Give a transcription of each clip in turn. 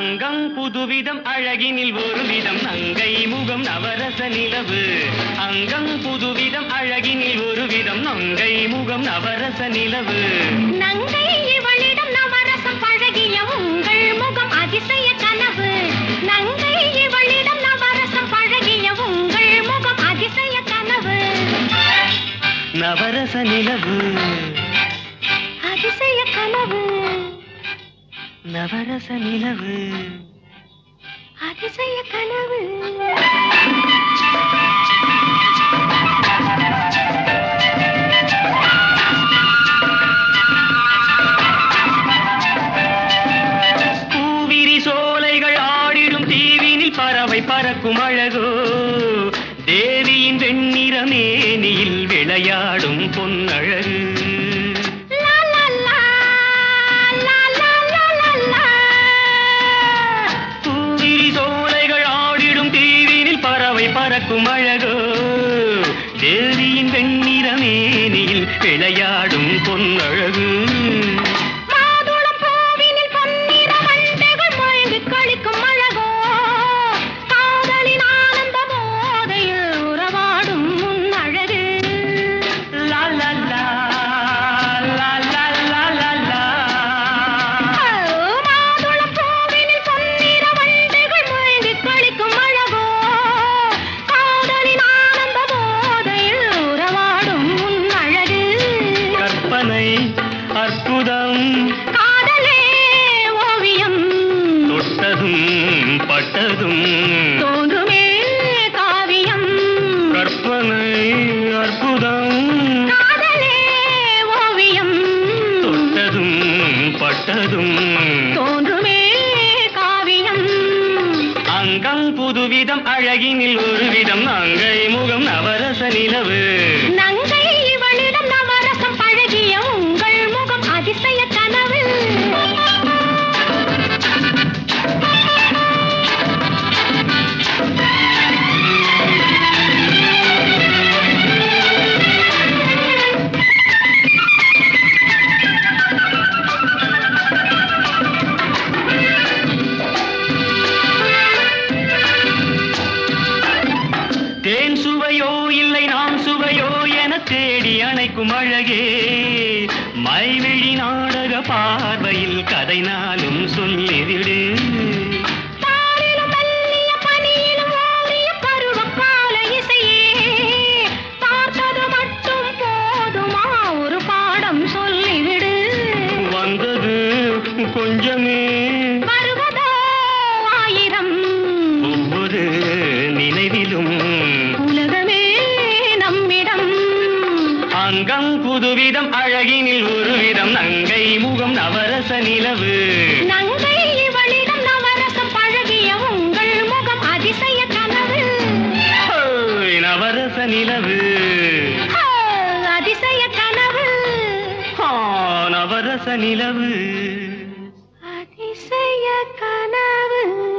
அங்கம் புதுவிதம் அழகினில் ஒரு விதம் நங்கை முகம் நவரச நிலவு அங்கம் புதுவிதம் அழகினில் ஒரு விதம் நங்கை முகம் நவரச நிலவு நங்கை இவளிடம் நவரசம் பழகிய உங்கள் முகம் அதிசய கனவு நங்கை இவளிடம் நவரசம் பழகிய உங்கள் முகம் அதிசய கனவு நவரச நிலவு அதிசய கனவு நவரச நிலவு அதிசய கனவு பூவிரி சோலைகள் ஆடிடும் தீவினில் பறவை பறக்கும் அழகோ தேவியின் வெண்ணிற மேனியில் விளையாடும் பொன்னழகு லா, லா, லா, லா, லா, லா, லா, லா. பூவிரி சோலைகள் ஆடிடும் தீவினில் பறவை பறக்கும் அழகோ தேவியின் வெண்ணிற மேனியில் விளையாடும் பொன்னழகு மாதுளம் பூவினில் பொன்னிற வண்டுகள் மயங்கிக் களிக்கும் அழகோ காதலின் ஆனந்த போதையில் உறவாடும் உன் அழகு லா லா லா லா லா லா லா லா மாதுளம் பூவினில் பொன்னிற வண்டுகள் மயங்கிக் களிக்கும் அழகோ காதலின் ஆனந்த போதையில் உறவாடும் உன் அழகு கற்பனை அற்புதம் காதலே ஓவியம் தொட்டதும் பட்டதும் தோன்றுமே காவியம் கற்பனை அற்புதம் காதலே ஓவியம் தொட்டதும் பட்டதும் தோன்றுமே காவியம் அங்கம் புதுவிதம் அழகினில் ஒரு விதம் அங்கை முகம் நவரச நிலவு நங்கை இவளிடம் நவரசம் பழகிய உங்கள் முகம் அதிசய கனவு தேன் சுவையோ இல்லை நாம் சுவையோ என தேடி அணைக்கும் அழகே மைவிழி நாடக பார்வையில் கதை நாளும் சொல்லிவிடு பாலிலும் மெல்லிய பனியிலும் ஓடிய பருவகால இசையே பார்த்தது மட்டும் போதுமா ஒரு பாடம் சொல்லிவிடு வந்தது கொஞ்சமே வருவதோ ஆயிரம் ஒவ்வொரு நினைவிலும் உலகமே நம்மிடம் அங்கம் புதுவிதம் அழகினில் ஒரு விதம் நங்கை முகம் நவரச நிலவு நங்கை இவளிடம் நவரசம் பழகிய உங்கள் முகம் அதிசய கனவு ஹோய், நவரச நிலவு ஆ, அதிசய கனவு ஆ, நவரச நிலவு அதிசய கனவு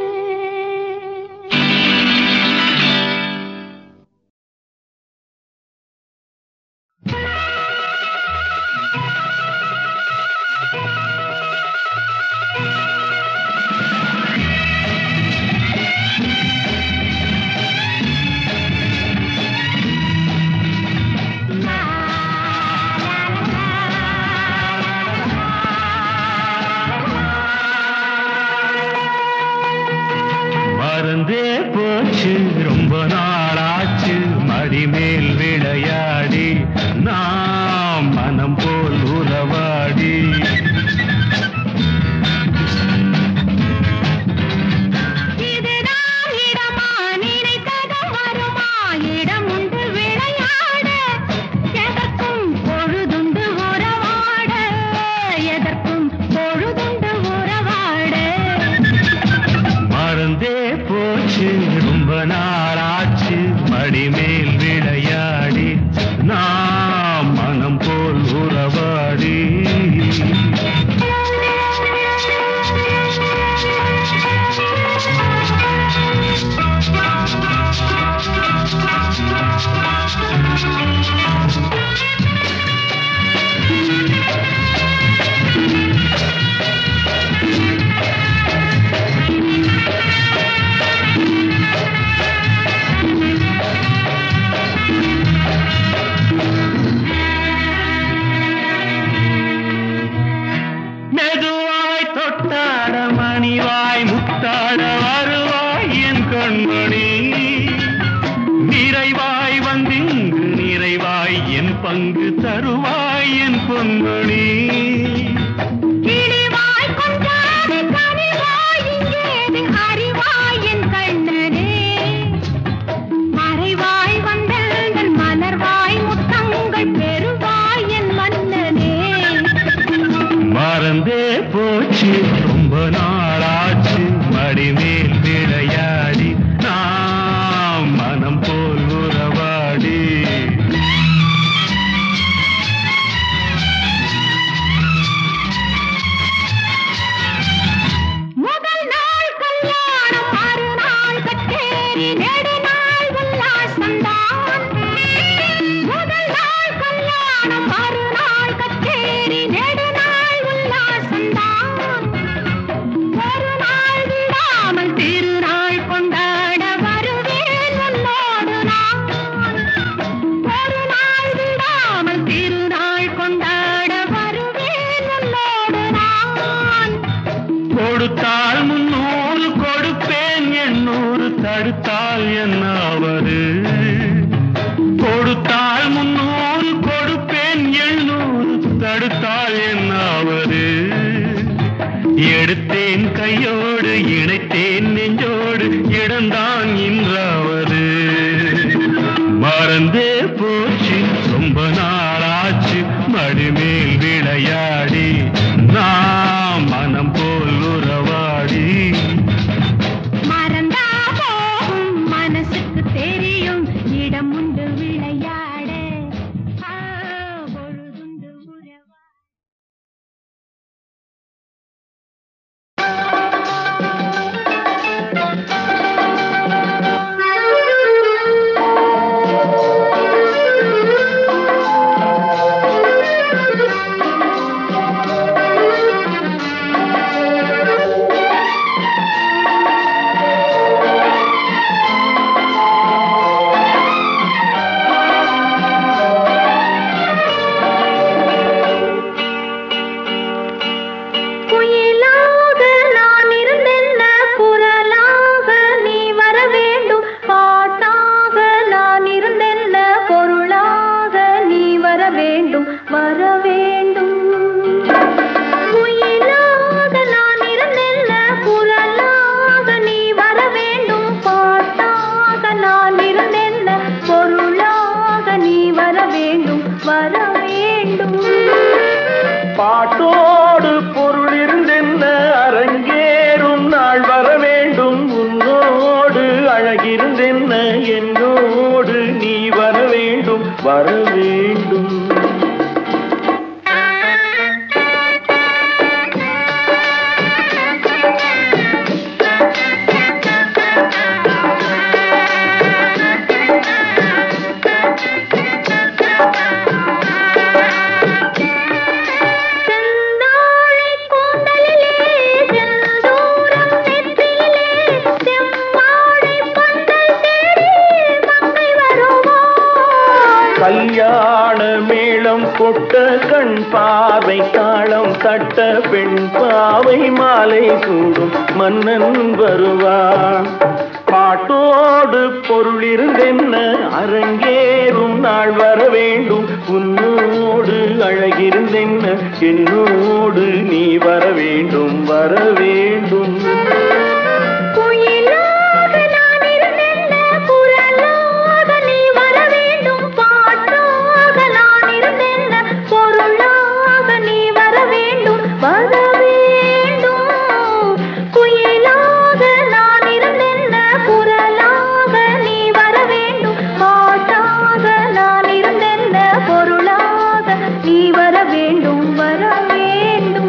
மறந்தே போச்சு ரொம்ப நாளாச்சு மடிமேல் விளையாடி நாம் மனம் போல் உறவாடி இதுதான் இடமா நினைத்ததும் வருமா இடம் உண்டு விளையாட எதற்கும் பொழுதுண்டு உறவாட எதற்கும் பொழுதுண்டு உறவாட மறந்தே போச்சு ரொம்ப நாளாச்சு மடிமேல் விளையாடி நாம் மனம் போல் உறவாடி ஆ மடிமேல் விளையாடி நாம் மனம் போல் உறவாடி முதல் நாள் கல்யாணம் மறுநாள் கச்சேரி நெடுநாள் உல்லாசம்தான் முதல் நாள் கல்யாணம் மறுநாள் கச்சேரி நெடுநாள் உல்லாசம்தான் ஒரு நாள் விடாமல் திருநாள் கொண்டாட வருவேன் உன்னோடு நான் ஒரு நாள் விடாமல் திருநாள் கொண்டாட வருவேன் உன்னோடு நான் கொடுத்தால் முன்னூறு கொடுப்பேன் எண்ணூறு தடுத்தால் என்னாவது கொடுத்தால் முன்னூறு கொடுப்பேன் எண்ணூறு தடுத்தால் என்னாவது எடுத்தேன் கையோடு இணைத்தேன் நெஞ்சோடு இடம்தான் இன்றாவது மறந்தே போச்சு ரொம்ப நாளாச்சு மடிமேல் விளையாடி நாம் மனம் போல் உறவாடி மறந்தா போகும் மனசுக்கு தெரியும் இடம் உண்டு விளையாட ஆ, பொழுதுண்டு உறவா குயிலாக நான் இருந்தென்ன குரலாக நீ வர வேண்டும் பாட்டாக நான் இருந்தென்ன பொருளாக நீ வர வேண்டும் வர வேண்டும் குயிலாக நான் இருந்தென்ன குரலாக நீ வர வேண்டும் பாட்டாக நான் இருந்தென்ன பொருளாக நீ வர வேண்டும் வர வேண்டும் பாட்டோடு பொருள் இருந்தென்ன அரங்கேறும் நாள் வர வேண்டும் உன்னோடு அழகிருந்தென்ன என்னோடு நீ வர வேண்டும் வர வேண்டும் செந்தாழை கூந்தலிலே செந்தூரம் நெற்றியிலே செம்மாழை பந்தல் தேடி மங்கை வருவாள் கல்யாண மேளம் கொட்ட கண் பாவை தாளம் தட்ட பெண் பாவை மாலை சூடும் மன்னன் வருவான் பாட்டோடு பொருள் இருந்தென்ன அரங்கேறும் நாள் வர வேண்டும் உன்னோடு அழகிருந்தென்ன என்னோடு நீ வர வேண்டும் வர வேண்டும் குயிலாக நான் இருந்தென்ன குரலாக நீ வர வேண்டும் பாட்டாக நான் இருந்தென்ன பொருளாக நீ வர வேண்டும் வர வேண்டும் குயிலாக நான் இருந்தென்ன குரலாக நீ வர வேண்டும் பாட்டாக நான் இருந்தென்ன பொருளாக நீ வர வேண்டும் வர வேண்டும்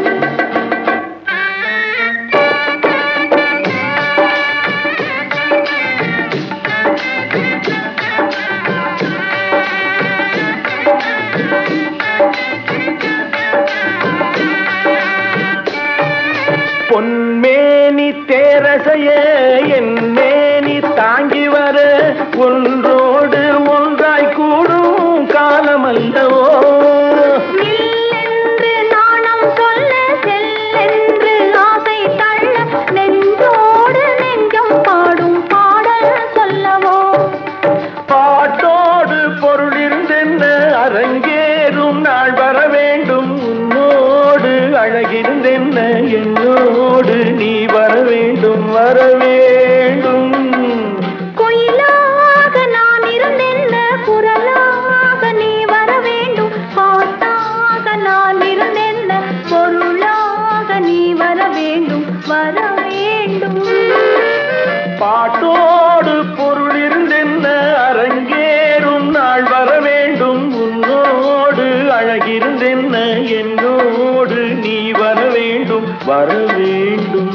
பொன்மேனி தேரசைய என் மேனி தாங்கி வர ஒன்றோடு ஒன்றாய் கூடும் காலமல்லவோ நில்லென்று நாணம் சொல்ல செல்லென்று ஆசை தள்ள நெஞ்சோடு நெஞ்சம் பாடும் பாடல் சொல்லவோ பாட்டோடு பொருள் இருந்தென்ன அரங்கேறும் நாள் வர வேண்டும் உன்னோடு அழகிருந்தென்ன என்னோடு நீ வர வேண்டும் வர வேண்டும் குயிலாக வர வேண்டும்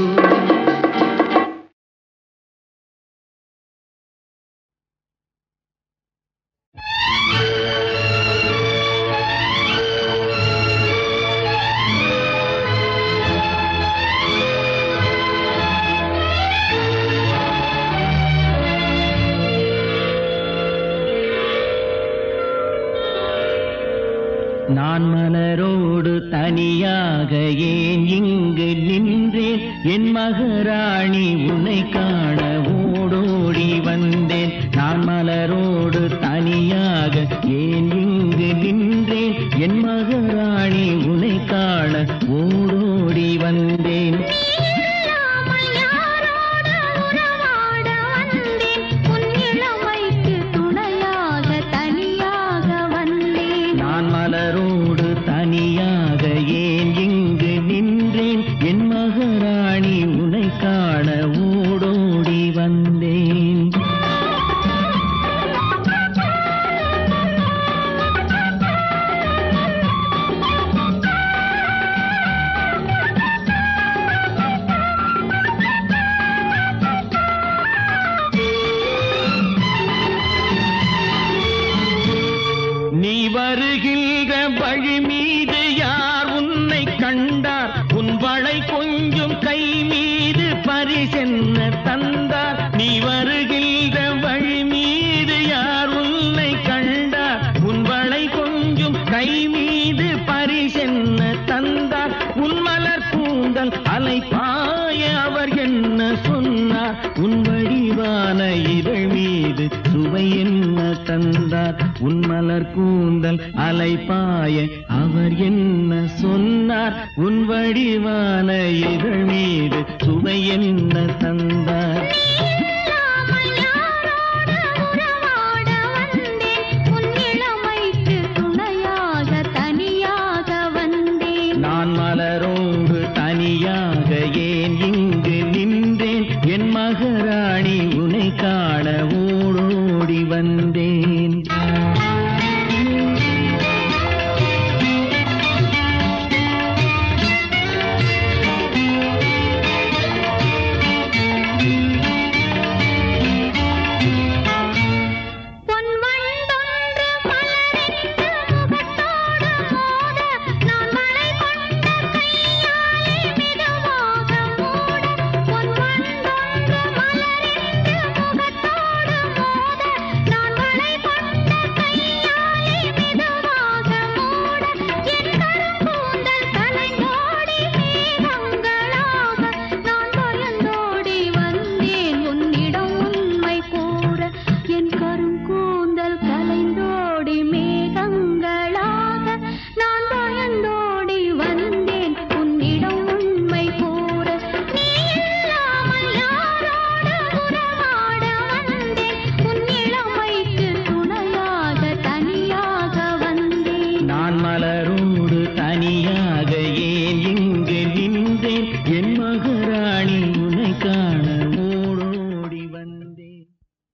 நான் மலரோடு தனியாக ஏன் இங்கு நின்றேன் என் மகராணி உன்னை காண ஓடோடி வந்தேன் நான் மலரோடு தனியாக ஏன் இங்கு நின்றேன் என் மகராணி உன்னை காண ஓடோடி வந்தேன் இல்லாமல் யாரோடு உறவாட வந்தேன் உன் இளமைக்கு துணையாக தனியாக வந்தேன் நான் மலரோடு தனியாக ஏன் இங்கு நின்றேன் என் மகராணி உன்னை காண ஓடோடி வந்தேன் நீ வருகின்ற வழி மீது யார் உன்னை கண்டார் உன் வளை கொஞ்சம் கை மீது பரிசென்ன தந்தார் நீ வருகின்ற வழி மீது யார் உன்னை கண்டார் உன் வளை கொஞ்சம் கை மீது பரிசென்ன தந்தார் உன் மலர் கூந்தல் அலை பாய அவர் என்ன சொன்னார் உன் வடிவான இதழ் மீது சுவை என்ன தந்தார் உன் மலர் கூந்தல் அலை பாய அவர் என்ன சொன்னார் உன் வடிவான இதழ் மீது சுவை என்ன தந்தார் இல்லாமல் யாரோடு உறவாட வந்தேன் உன் இளமைக்கு துணையாக தனியாக வந்தேன் நான் மலரோடு தனியாக ஏன் இங்கு நின்றேன் என் மகராணி உன்னை காண ஓடோடி வந்தேன் பொன் வண்டொன்று மலரிட்டு முகத்தோடு மோத நான் மலை கொண்ட கையாலே மெதுவாக மூட பொன் வண்டொன்று மலரிட்டு முகத்தோடு மோத நான் மலை கொண்ட கையாலே மெதுவாக மூட என் கரும்பூந்தல் கலைந்தோடி மேகங்களாக நான் பயந்தோடி வந்தேன் உன்னிடம் உண்மை கூற என் கருங்கூந்தல் கலைந்தோடி மேகங்களாக நான் பயந்தோடி வந்தேன் உன்னிடம் உண்மை கூற நீ இல்லாமல் யாரோடு உறவாட வந்தேன் உன் இளமைக்கு துணையாக தனியாக வந்தேன் நான் மலரோடு தனியாக ஏன் இங்கு நின்றேன் என் மகராணி உன்னை காண ஓடோடி வந்தேன்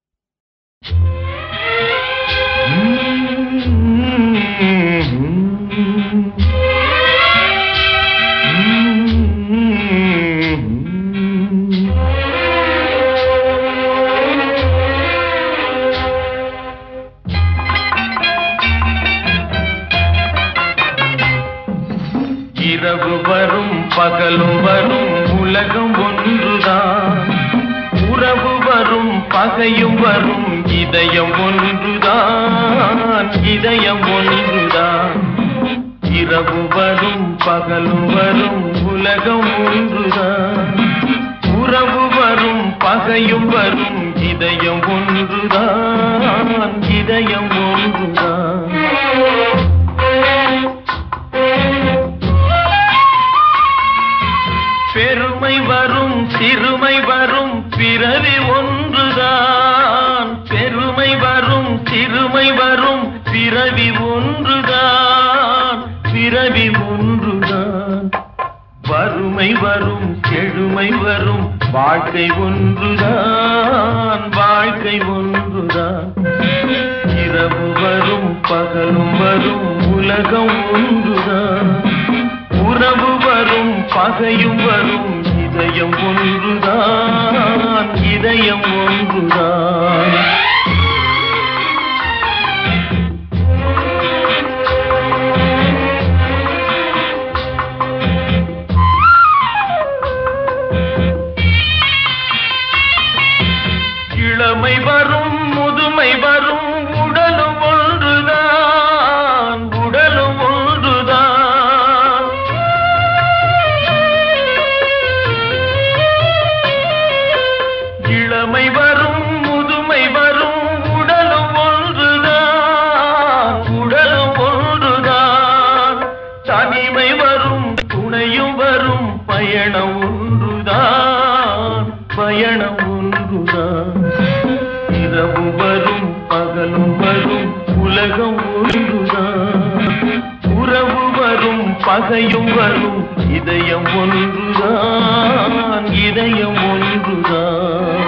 இரவு வரும் பகலும் வரும் உலகம் ஒன்றுதான் உறவு வரும் பகையும் வரும் இதயம் ஒன்றுதான் இதயம் ஒன்றுதான் இரவு வரும் பகலும் வரும் உலகம் ஒன்றுதான் உறவு வரும் பகையும் வரும் இதயம் ஒன்றுதான் இதயம் ஒன்றுதான் பெருமை வரும் சிறுமை வரும் பிறவி ஒன்றுதான் பெருமை வரும் சிறுமை வரும் பிறவி ஒன்றுதான் பிறவி ஒன்றுதான் வறுமை வரும் செழுமை வரும் வாழ்க்கை ஒன்றுதான் வாழ்க்கை ஒன்றுதான் இரவு வரும் பகலும் வரும் உலகம் ஒன்றுதான் உறவு வரும் பகையும் வரும் இதயம் ஒன்றுதான் இதயம் ஒன்றுதான் இளமை வரும் முதுமை வரும் உடலும் ஒன்றுதான் உடலும் ஒன்றுதான் இளமை வரும் முதுமை வரும் உடலும் ஒன்றுதான் உடலும் ஒன்றுதான் தனிமை வரும் துணையும் வரும் பயணம் ஒன்றுதான் பயணம் ஒன்றுதான் இரவு வரும் பகலும் வரும் உலகம் ஒன்றுதான் உறவு வரும் பகையும் வரும் இதயம் ஒன்றுதான் இதயம் ஒன்றுதான்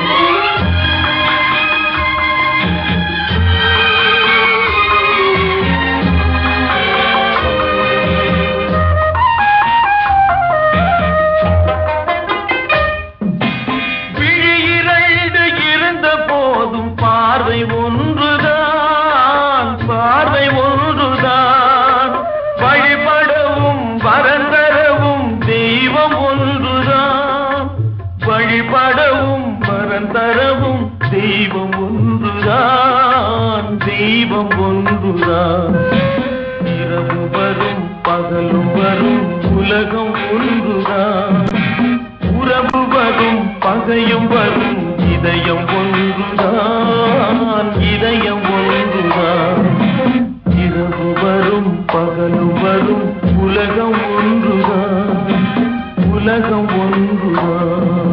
விழி இரண்டு இருந்த போதும் பார்வை ஒன்றுதான் பார்வை ஒன்றுதான் வழிபடவும் வரந்தரவும் தெய்வம் ஒன்றுதான் வழிபடவும் வரந்தரவும் தெய்வம் ஒன்றுதான் தெய்வம் ஒன்றுதான் இரவு வரும் பகலும் வரும் உலகம் ஒன்றுதான் உறவு வரும் பகையும் வரும் இதயம் ஒன்றுதான் இதயம் ஒன்றுதான் இரவு வரும் பகலும் வரும் உலகம் ஒன்றுதான் உலகம் ஒன்றுதான்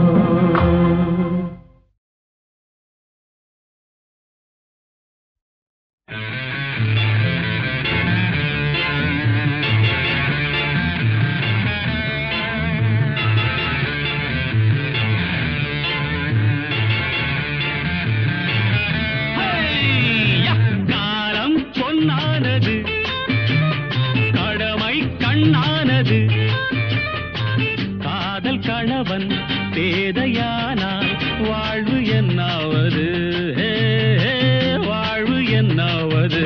ஹையா! காலம் பொன்னானது கடமை கண்ணானது காதல் கணவன் பேதையானால் வாழ்வு என்னாவது ஹே, ஹே, வாழ்வு என்னாவது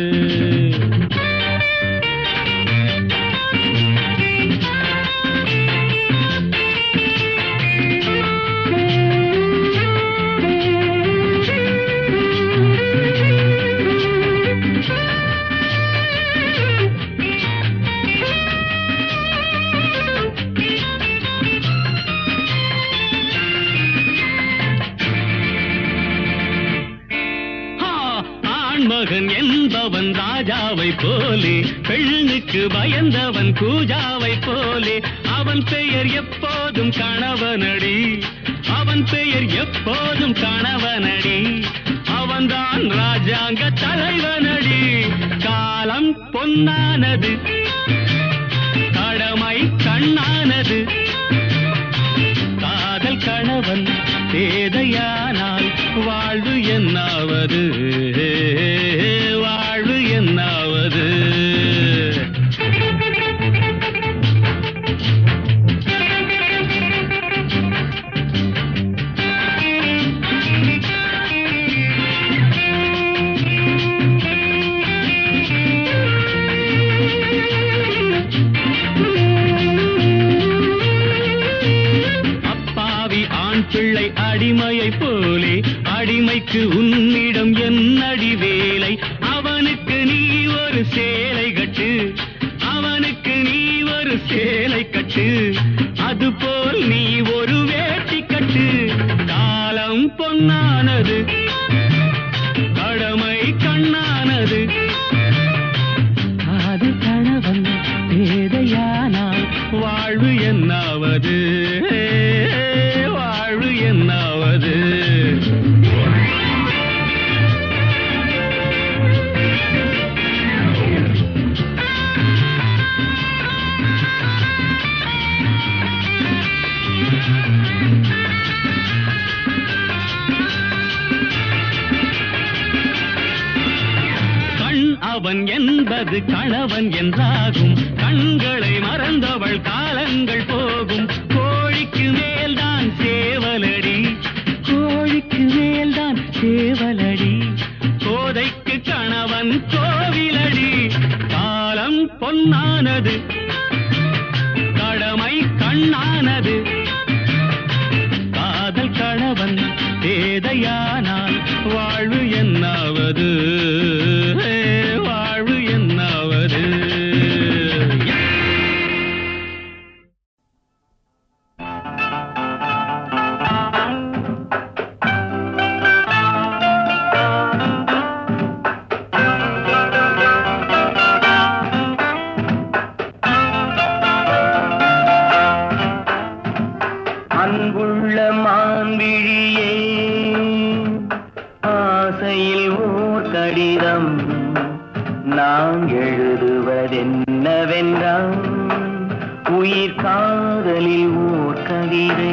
ஆ, ஆண்மகன் என்பவன் ராஜாவை போலே பெண்ணுக்கு பயந்தவன் கூஜாவை போலே அவன் பெயர் எப்போதும் கணவனடி அவன் பெயர் எப்போதும் கணவனடி அவன்தான் ராஜாங்க தலைவனடி காலம் பொன்னானது கடமை கண்ணானது காதல் கணவன் பேதையானால் வாழ்வு என்னாவது வாழ்வு என்னாவது அப்பாவி ஆண் பிள்ளை அடிமையை போலே அடிமைக்கு உன்னிடம் என்னடி வேலை அவனுக்கு நீ ஒரு சேலை கட்டு அவனுக்கு நீ ஒரு சேலை கட்டு அதுபோல் நீ ஒரு வேட்டி கட்டு காலம் பொன்னானது கடமை கண்ணானது அது கணவன் பேதையானால் வாழ்வு என்னாவது வாழ்வு என்னாவது கண் அவன் என்பது கணவன் என்றாகும் கண்களை மறந்தவள் கால காலங்கள் போகும் கோழிக்கு மேல்தான் சேவலடி கோழிக்கு மேல்தான் சேவலடி கோதைக்கு கணவன் கோவிலடி காலம் பொன்னானது கடமை கண்ணானது காதல் கணவன் பேதையானால் வாழ்வு என்னாவது வாழ்வு என்னாவது அன்புள்ள மான்விழியே ஆசையில் ஓர் கடிதம் நான் எழுதுவதென்னவென்றால் உயிர் காதலில் ஓர் கவிதை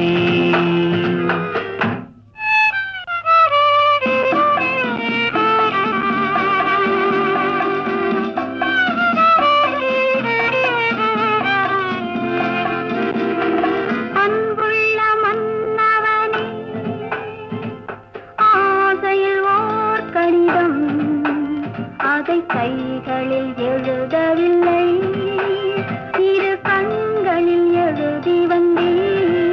அன்புள்ள மன்னவனே ஆசையில் ஓர் கடிதம் அதை கைகளில் எழுதவில்லை இரு கண்களில் எழுதி வந்தேன்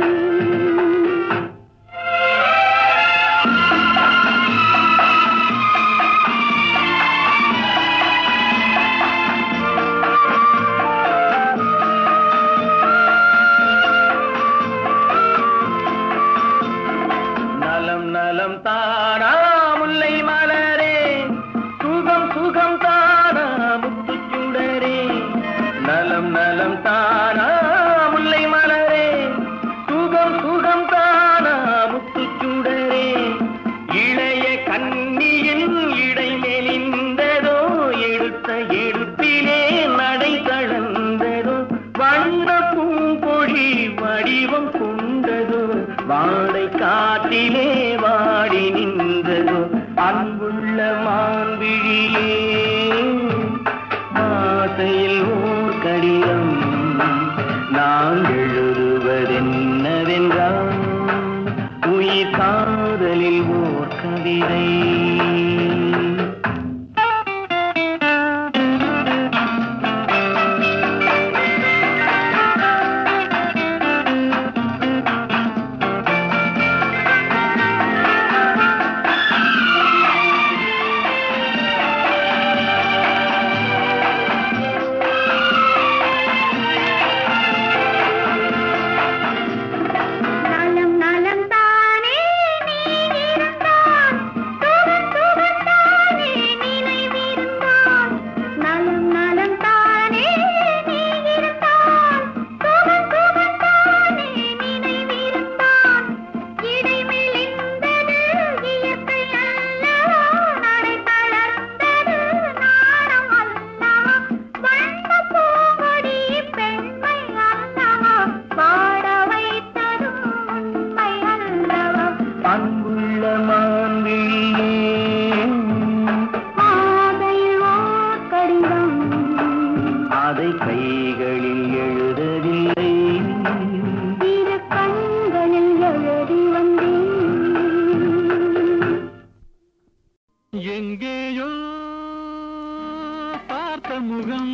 நலம் நலம் தானா முல்லை மலரே சுகம் சுகம் தானா முத்துச்சுடரே நலம் நலம் தானா முல்லை மலரே சுகம் சுகம் தானா முத்துச்சுடரே இளைய கண்ணியின் இடை மெலிந்ததோ எடுத்த எடுப்பிலே நடை தளர்ந்ததோ வண்ண பூங்கொழி வடிவம் கொண்டதோ வாடை காட்டிலே வாடி நின்றதோ அன்புள்ள மான்விழியே ஆசையில் ஓர் கடிதம் நான் எழுதுவதென்னவென்றால் உயிர் காதலில் ஓர் கவிதை நலம் நலம் தானே நீ இருந்தால் சுகம் சுகம் தானே நினைவிருந்தால் நலம் நலம் தானே நீ இருந்தால் சுகம் சுகம் தானே நினைவிருந்தால் இடைமெலிந்தது இயற்கை அல்லவா நடை தளர்ந்தது நாணம் அல்லவா வண்ண பூங்கொடி பெண்மை அல்லவா பாட வைத்ததும் உண்மை அல்லவா அன்புள்ள மான்விழியே மாதையில் ஓர் கடிதம் அதை கைகளில் எழுதவில்லை இரு கண்களில் எழுதி வந்தேன் எங்கேயோ பார்த்த முகம்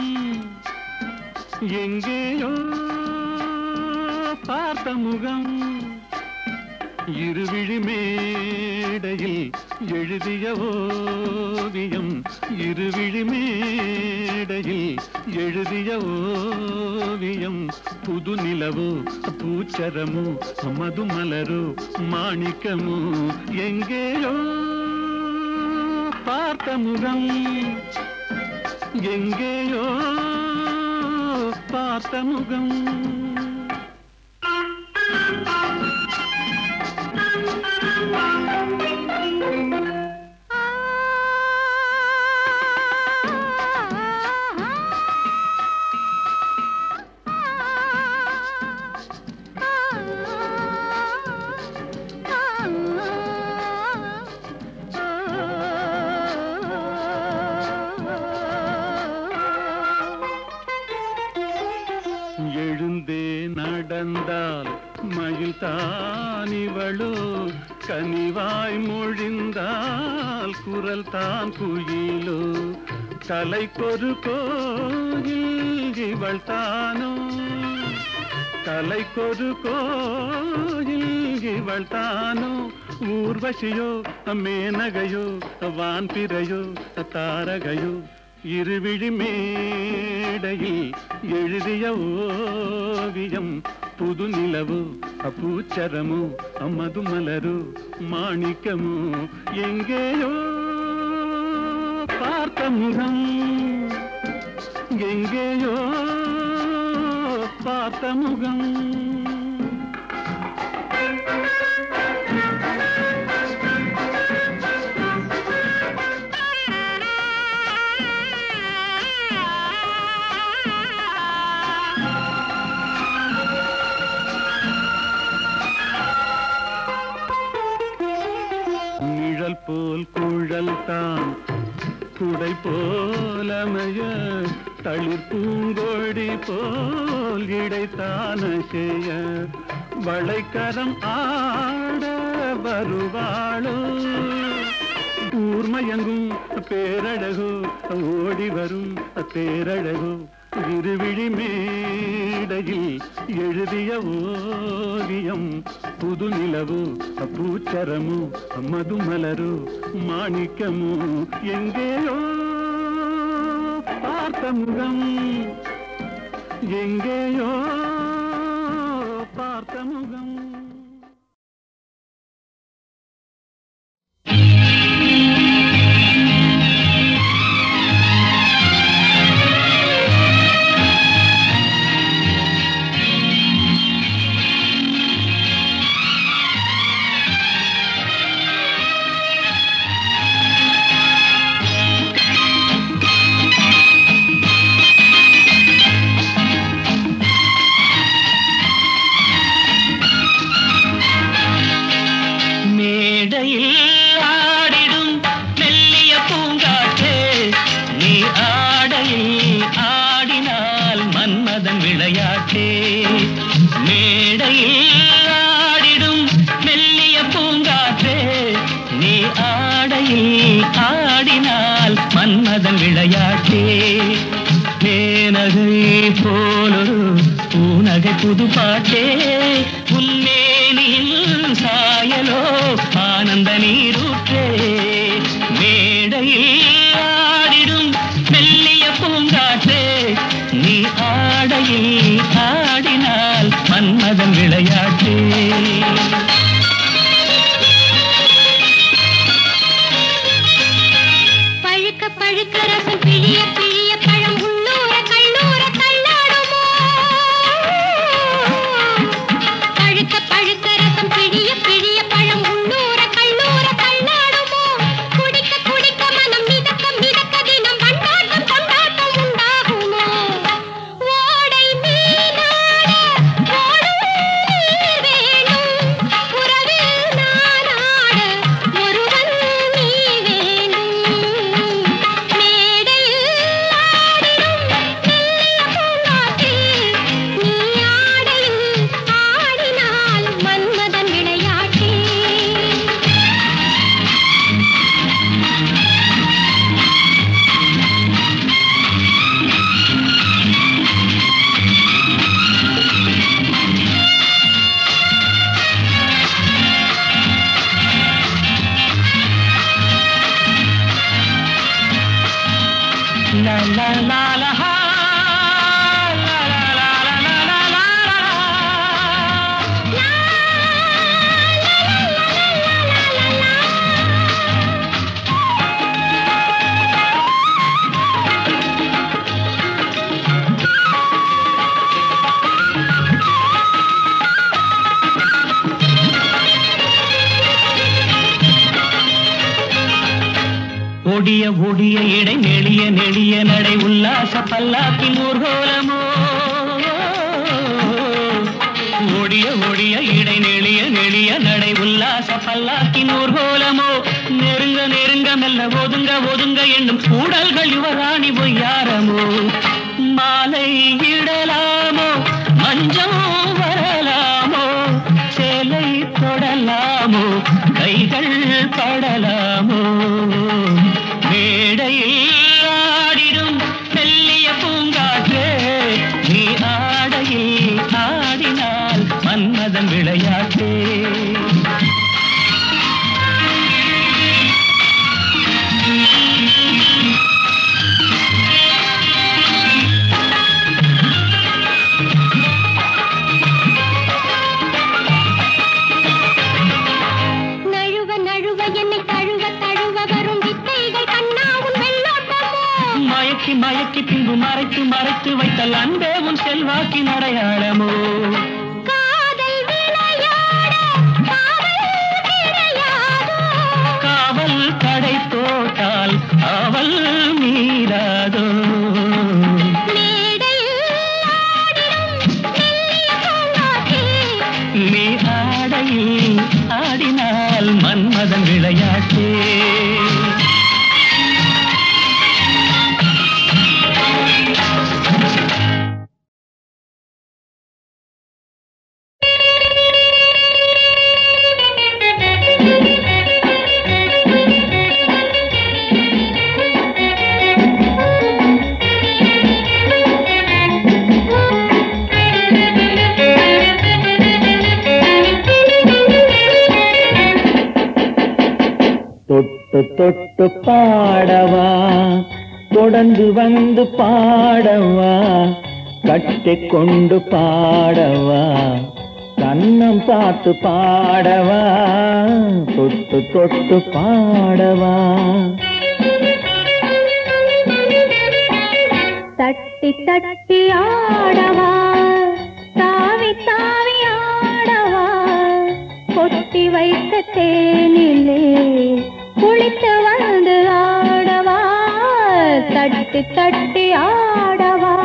எங்கேயோ பார்த்த முகம் இருவிழி மேடையில் எழுதிய ஓவியம் இருவிழி மேடையில் எழுதிய ஓவியம் புது நிலவோ பூச்சரமோ மதுமலரோ மாணிக்கமோ எங்கேயோ பார்த்த முகம் எங்கேயோ பார்த்த முகம் எழுந்தேன் தான் இவளோ கனிவாய் மொழிந்தால் குரல் தான் குயிலோ கலைக்கொரு கோயில் இவள் தானோ கலைக்கொரு கோயில் இவள் தானோ ஊர்வசியோ மேனகையோ வான்பிறையோ தாரகையோ இருவிழி மேடையில் எழுதிய ஓவியம் புது நிலவு பூச்சரமோ மது மலரு மாணிக்கமோ எங்கேயோ பார்த்த முகம் எங்கேயோ பார்த்த முகம் நிழல் போல் குழல் தான் குடை போலமைய தளிர் பூங்கொடி போல் இடைத்தான செய்ய வளைக்கரம் ஆட வருவாளோ ஊர்மயங்கும் பேரழகோ ஓடி வரும் பேரழகோ இருவிழி மேடையில் எழுதிய ஓவியம் புது நிலவு பூச்சரமு மதுமலரு மாணிக்கமு எங்கேயோ பார்த்த முகம் எங்கேயோ பார்த்த முகம் மேடையில் ஆடிடும் மெல்லிய பூங்காற்றே நீ ஆடையில் ஆடினால் மன்மதன் விளையாட்டே மேடையில் ஆடிடும் மெல்லிய பூங்காற்றே நீ ஆடையில் ஆடினால் மன்மதன் விளையாட்டே மேனகை போலொரு பூநகை புது பாட்டே உன்மேனியில் சாயலோ ஆனந்த நீரூற்றே மேடையில் ஆடிடும் மெல்லிய பூங்காற்றே நீ ஆடையில் ஆடினால் மன்மதன் விளையாட்டே பழுக்க பழுக்க ரசம் பிழிய பிழிய பழம் உள்ளூர கல்லூர தள்ளாடுமோ பழுக்க பழுக்க ரசம் பிழிய பிழிய பழம் உள்ளூர கல்லூர தள்ளாடுமோ குடிக்க குடிக்க மனம் மிதக்க மிதக்க தினம் கொண்டாட்டம் கொண்டாட்டம் உண்டாகுமோ ஓடை மீனாட ஓடும் நீர் வேணும் உறவில் நானாட ஒருவன் நீ வேணும் மேடையில் ஆடிடும் மெல்லிய பூங்காற்றில் நீ ஆடையில் ஆடினால் Manmadhan விளையாட்டே La la la la ha. La la la la la la la la la. ஒடிய ஒடிய இடை நெளிய நெளிய நடை உல்லாச பல்லாக்கின் ஊர்கோலமோ ஒடிய ஒடிய இடை நெளிய நெளிய நடை உல்லாச பல்லாக்கின் ஊர்கோலமோ நெருங்க நெருங்க மெல்ல ஒதுங்க ஒதுங்க என்னும் கூடல்கள் யுவராணி பொய்யாரமோ மாலை இடலாமோ மஞ்சம் வரலாமோ சேலை தொட தொடலாமோ கைகள் படலாமோ மேடையில் ஆடிடும் மெல்லிய பூங்காற்றே நீ ஆடையில் ஆடினால் மன்மதன் விளையாட்டே நழுவ நழுவ என்னை தழுவ தழுவ வரும் வித்தைகள் கண்ணா உன் வெள்ளோட்டமோ மயக்கி மயக்கி பின்பு மறைத்து மறைத்து வைத்தல் அன்பே உன் செல்வாக்கின் அடையாளமோ காதல் விளையாட காவல் கிடையாதோ காவல் கடை போட்டால் அவள் மீறாதோ மேடையில் ஆடிடும் மெல்லிய பூங்காற்றே நீ ஆடையில் ஆடினால் மன்மதன் விளையாட்டே தொட்டு தொட்டு பாடவா தொடர்ந்து வந்து பாடவா கட்டிக் கொண்டு பாடவா கண்ணம் பார்த்து பாடவா தொட்டு தொட்டு பாடவா தட்டி தட்டி ஆடவா தாவி தாவி ஆடவா கொட்டி வைத்த தேனிலே குளித்து வந்து ஆடவா தட்டி தட்டி ஆடவா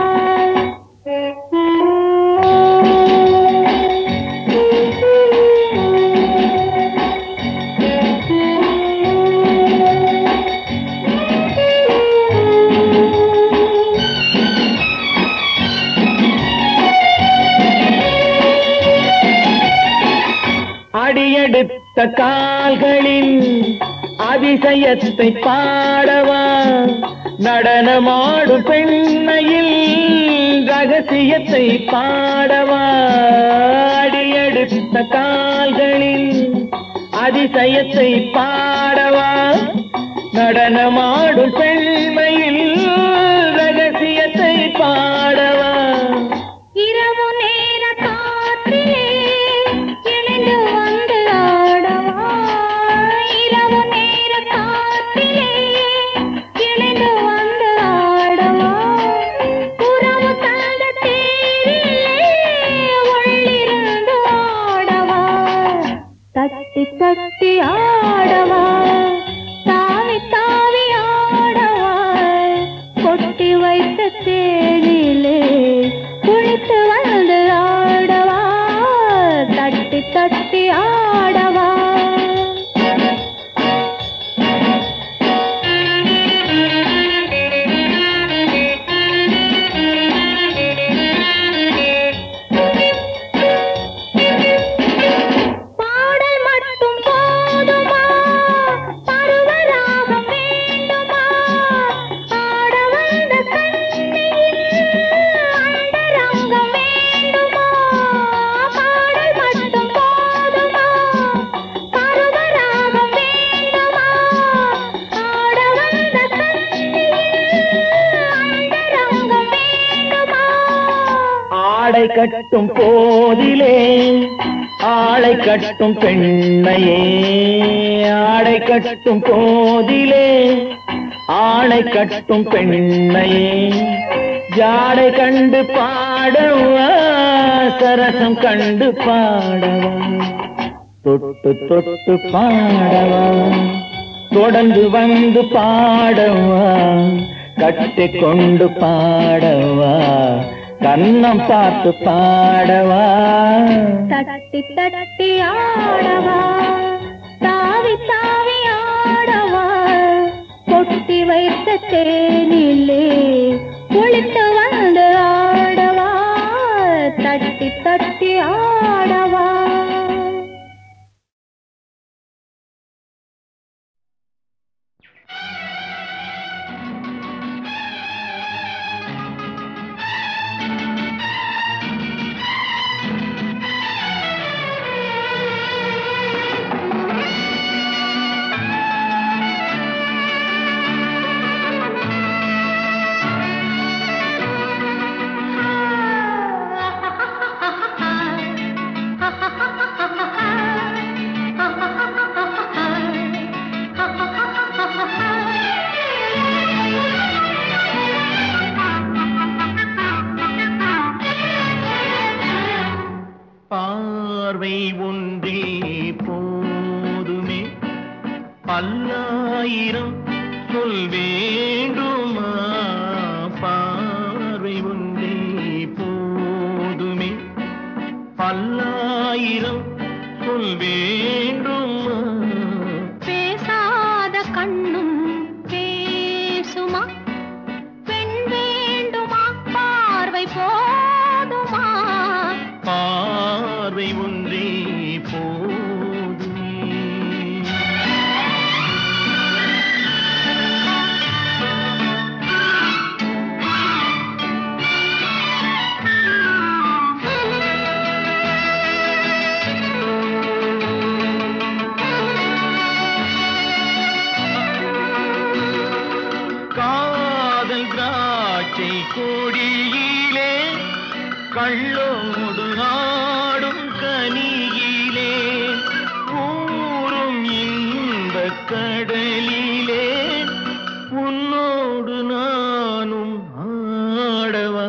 அடியெடுத்த கால்களின் அதிசயத்தை பாடவா நடனமாடும் பெண்மையில் ரகசியத்தை பாடவா அடியெடுத்த கால்களின் அதிசயத்தை பாடவா நடனமாடும் பெண்மையில் ரகசியத்தை பாடவா இரவு நேர காற்றிலே இணைந்து வந்து ஆடவா இரவு நேர காற்றிலே இணைந்து வந்து ஆடவா உறவு தந்த தேரிலே உள்ளிருந்து ஆடவா தட்டி தட்டி ஆடவா தாவி தாவி ஆடவா கொட்டி வைத்த தேனிலே குளித்து வந்து ஆடவா தட்டி தட்டி ஆடவா பாடல் மட்டும் போதுமா பருவராகம் வேண்டுமா ஆட வந்த கண்ணியில் அந்தரங்கம் வேண்டுமா பாடல் மட்டும் போதுமா பருவராகம் வேண்டுமா ஆட வந்த கண்ணியில் அந்தரங்கம் வேண்டுமா ஆடை கட்டும் போதிலே ஆளை கட்டும் பெண்ணையே ஆடை கட்டும் போதிலே ஆளை கட்டும் பெண்ணையே ஜாடை கண்டு பாடவா சரசம் கண்டு பாடவா தொட்டு தொட்டு பாடவா தொடர்ந்து வந்து பாடவா கட்டிக் கொண்டு பாடவா கண்ணம் பார்த்து பாடவா தட்டி தட்டி ஆடவா தாவி தாவி ஆடவா கொட்டி வைத்த தேனிலே குளித்து வந்து ஆடவா தட்டி தட்டி ஆடவா பல்லாயிரம் சொல் வேண்டுமா பார்வை ஒன்றே போதுமே பல்லாயிரம் சொல் வேண்டுமா பேசாத கண்ணும் பேசுமா பெண் வேண்டுமா பார்வை போதுமா பார்வை ஒன்றே போதுமே காதல் திராட்சை கொடியிலே கள்ளோடு ஆடும் கனியிலே ஊரும் இந்த கடலிலே உன்னோடு நானும் ஆடவா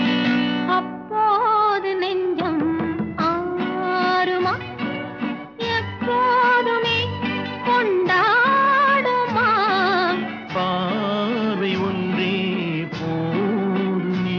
அப்போது நெஞ்சம் ஆறுமா எப்போதுமே கொண்டாடுமா பார்வை ஒன்றே போதுமே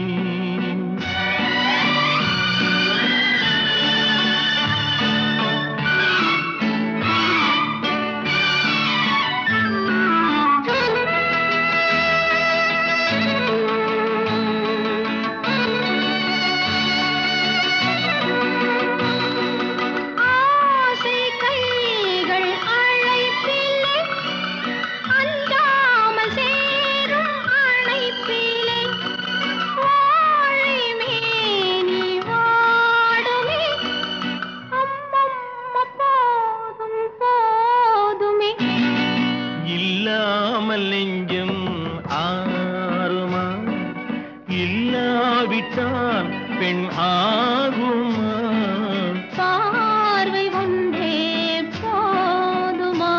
ஆசை கைகள் அழைப்பிலே அஞ்சாமல் சேரும் அணைப்பிலே வாழை மேனி வாடுமே அம்மம்மா போதும் போதுமே இல்லாமல் நெஞ்சம் ஆறுமா இல்லாவிட்டால் பெண் ஆகுமா பார்வை ஒன்றே போதுமா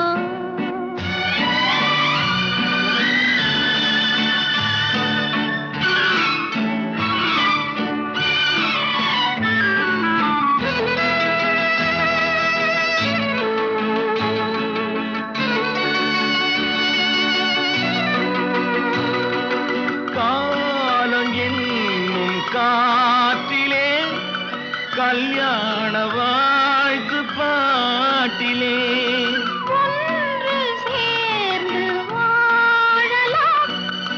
காலம் என்னும் காற்றிலே கல்யாண வாழ்த்து பாட்டிலே ஒன்று சேர்ந்து வாழலாம்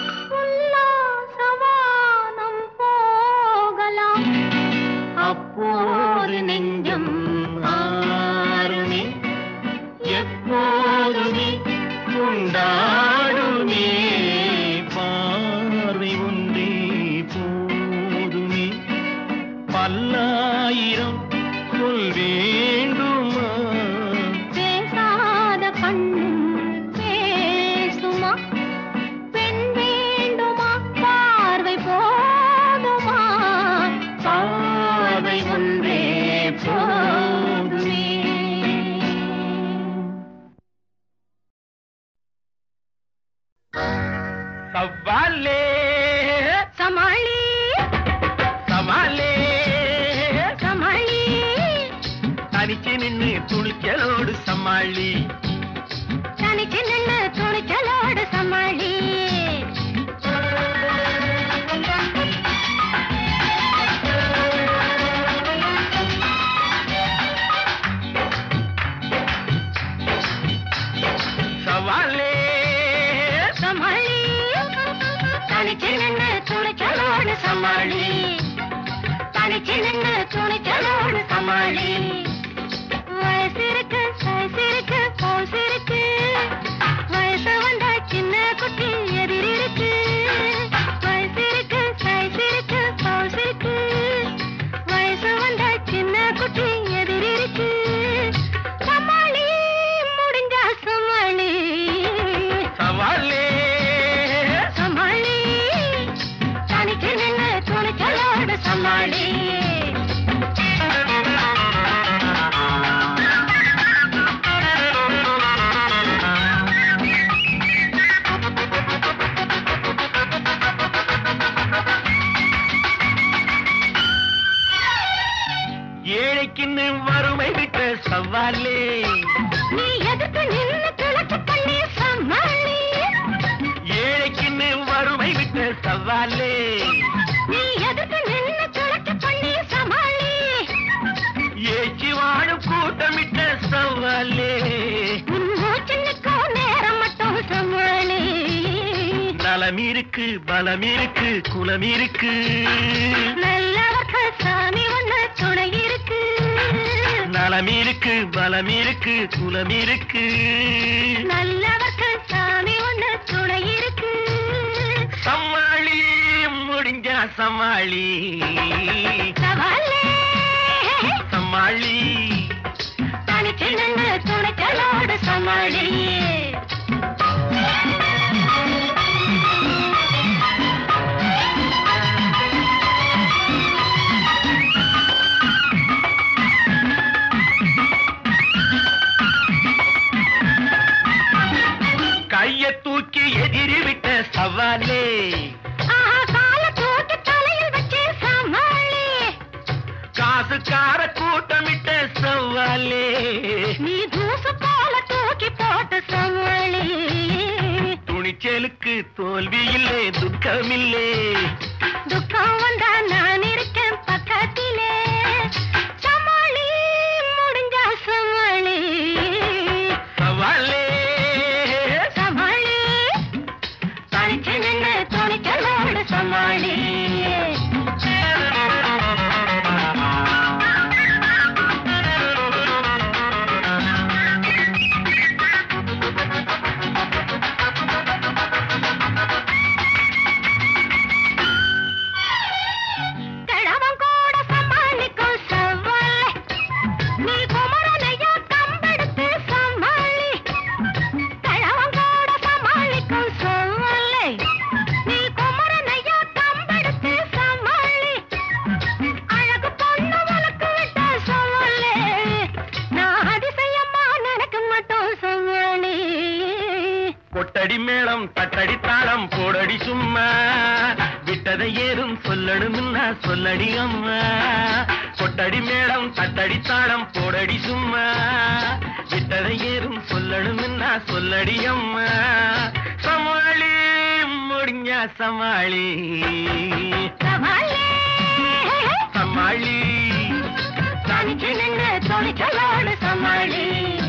உல்லாசவானம் போகலாம் அப்போது நெஞ்சம் ஆறுமே எப்போதுமே கொண்டாடுமே பார்வை ஒன்றே போதுமே பல்லாயிரம் சொல் வேண்டுமா பேசாத கண்ணும் பேசுமா பெண் வேண்டுமா பார்வை போதுமா பார்வை ஒன்றே போதுமே சவாலே சமாளி சவாலே சமாளி தனிச்சு நின்னு துணிச்சலோடு சமாளி தனிச்சு நின்று துணிச்சலோடு சமாளி சவாலே சமாளி தனிச்சு நின்று துணிச்சலோடு சமாளி தனிச்சு நின்று துணிச்சலோடு சமாளி வயசிருக்கு வயசிருக்கு போசிருக்கு வயசு வந்தா சின்ன குட்டி எதிரிருக்கு வயசிருக்கு வயசிருக்கு போசிருக்கு வயசு வந்தா சின்ன குட்டி எதிரிருக்கு சமாளி முடிஞ்சா சமாளி சவாலே சமாளி தனிச்சு நின்று துணிச்சலோடு சமாளி ஏழைக்குன்னு வறுமை விட்ட சவாலே நீ எதுக்கு நின்னு கிழக்கு பண்ணி சமாளி நலம் இருக்கு பலம் இருக்கு குலம் இருக்கு நல்லவர்கள் சாமி ஒண்ணு துணை இருக்கு நலம் இருக்கு பலம் இருக்கு குலம் இருக்கு நல்லவர்கள் சாமி ஒண்ணு துணை இருக்கு சமாளி முடிஞ்சா சமாளி சவாலே சமாளி தனிச்சு நின்று துணைச்சலோடு சமாளி கைய தூக்கி எதிரி விட்ட சவாலே ஆஹா கால தூக்கி தலையில் வச்சு சமாளி காசுக்கார கூட்டமிட்ட சவாலே நீ தூசு போல தூக்கி போட்டு சமாளி துணிச்சலுக்கு தோல்வி இல்லை துக்கமில்லே துக்கம் வந்தா நான் இருக்கேன் பக்கத்திலே சமாளி முடிஞ்சா சமாளி சவாலே சமாளி தனிச்சு நின்று துணிச்சலோடு சமாளி கிழவன் கூட சமாளிக்கும் சவாலே நீ குமரனையா கம்பெடுத்து சமாளி கிழவன் கூட சமாளிக்கும் சவாலே நீ குமரனையா கம்பெடுத்து சமாளி அழகு பொண்ணு உனக்கு விட்ட சவாலே நான் அதிசயமா நினைக்க மாட்டோம் சவாலி கொட்டடி மேளம் தட்டடி தாளம் போடடி சும்மா விட்டதை ஏதும் சொல்லணும்னா சொல்லடி அம்மா கொட்டடி மேளம் தட்டடி தாளம் போடடி சும்மா விட்டதை ஏதும் சொல்லணும்னா சொல்லடி அம்மா சமாளி முடிஞ்சா சமாளி சவாலே சமாளி தனிச்சு நின்று துணிச்சலோடு சமாளி